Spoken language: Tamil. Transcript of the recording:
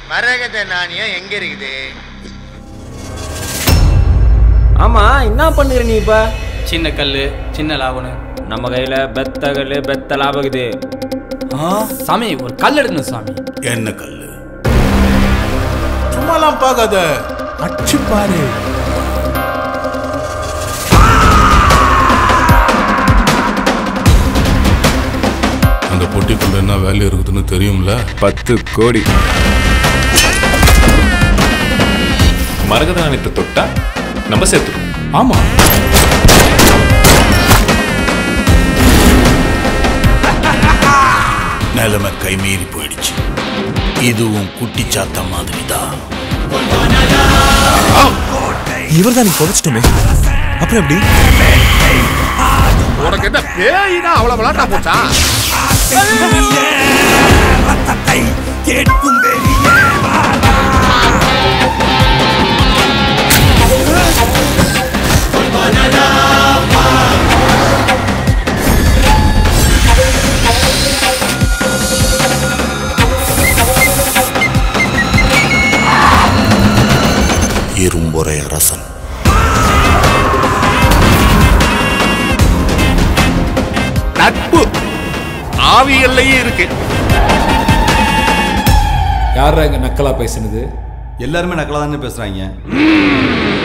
மரகத நாணயம் எங்க இருக்குது ஆமா என்ன பண்ணுற நீ இப்ப சின்ன கல் சின்ன லாபனு நம்ம கையில பெத்த கல்லு பெத்த லாபகுது சாமி ஒரு கல் எடுக்கணும் சாமி என்ன கல்லு சும்மாலாம் பார்க்காத அச்சு பாரு அந்த பொட்டிக்குள்ள என்ன வேல்யூ இருக்குதுன்னு தெரியும்ல பத்து கோடி மரகத நாணயத்தை தொட்டா நம்ம சேர்த்துக்கணும் ஆமா நிலைமை கைமீறி போயிடுச்சு இதுவும் குட்டிச்சாத்த மாதிரி தான் இவர் தான் புதைச்சிட்டோமே அப்புறம் எப்படி உனக்கு என்ன பேயினா அவ்வளவு விளாட்டா போச்சா இரும்பொறை அரசன் நட்பு ஆவியல்லையே இருக்கு யாரா இங்க நக்கலா பேசுனது எல்லாருமே நக்கலா தானே பேசுறாங்க